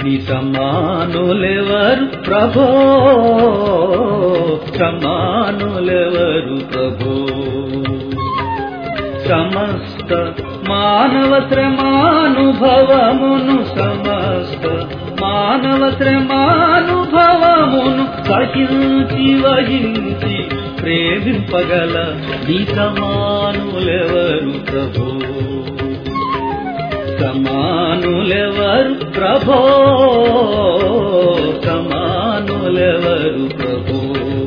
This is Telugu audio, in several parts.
నీ సమానులెవరు ప్రభో సమానులెవరు ప్రభో సమస్త మానవ శ్రమానుభవమును సమస్త మానవ శ్రమానుభవమును సహించి వహించి ప్రేమింపగల నీ సమానులెవరు ప్రభో సమానులెవరు ప్రభో సమానులెవరు ప్రభో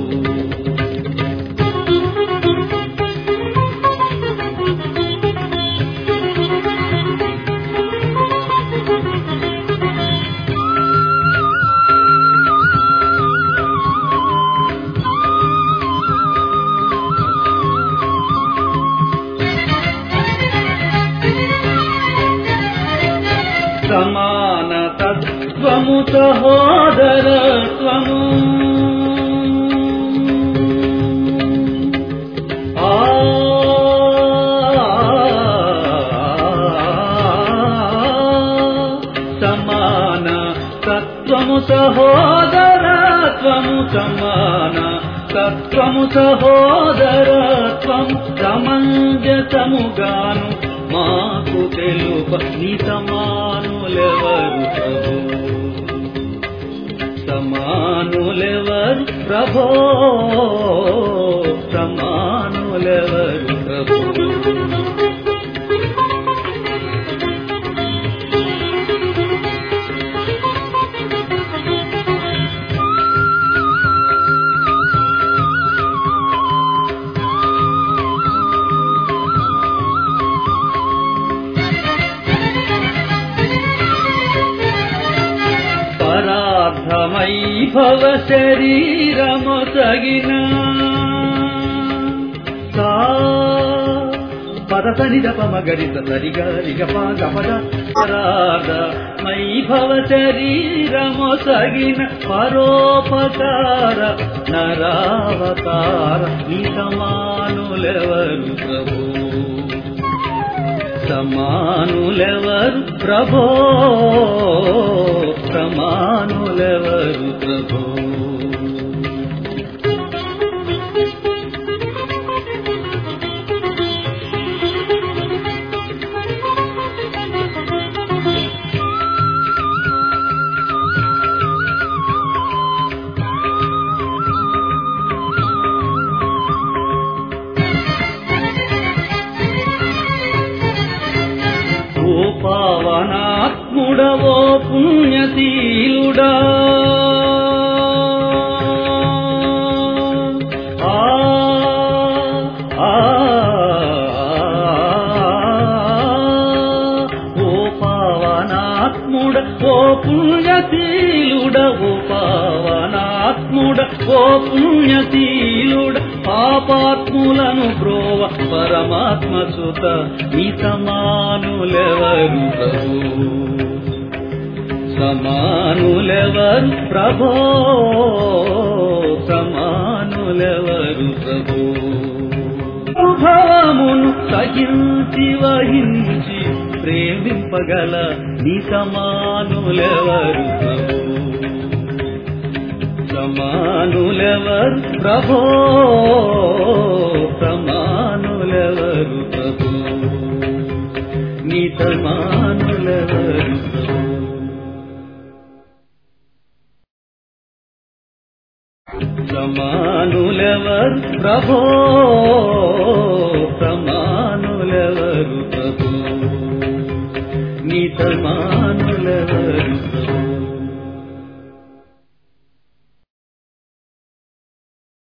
సమాన తత్వము సహోదరత్వము ఆ సమాన తత్వము సహోదరత్వము సమాన తత్వము సహోదరత్వము సమంజసముగాను మాకు తెలుప నీ సమానులెవరు ప్రభు సమానులెవరు ప్రభో సమానులెవరు ప్రభు పరార్థమై భవ శరీరము తగిన సా పద సనిద పమ గరిత సరిగ రిగ పాగ పద పరార్థమై భవ శరీరము తగిన పరోపకార నరావతార నీ సమానులెవరు ప్రభు సమానులెవరు ప్రభో సమానులెవరు ప్రభో ఓ పావనాత్ముడవో పుణ్యశీలుడా ఆ, ఆ, ఓ పావనాత్ముడ ఓ పుణ్యశీలుడ ఓ పావనాత్ముడ ఓ పుణ్యశీలుడ పాపాత్ములను బ్రోవ పరమాత్మ సుత నీ సమానులెవరు ప్రభు సమానులెవరు ప్రభో సమానులెవరు ప్రభు అనుభవమును సహించి వహించి ప్రేమింపగల నీ సమానులెవరు ప్రభు సమానులెవరు ప్రభో సమానులెవరు ప్రభు నీ సమానులెవరు ప్రభు సమానులెవరు ప్రభో సమానులెవరు ప్రభు నీ సమానులెవరు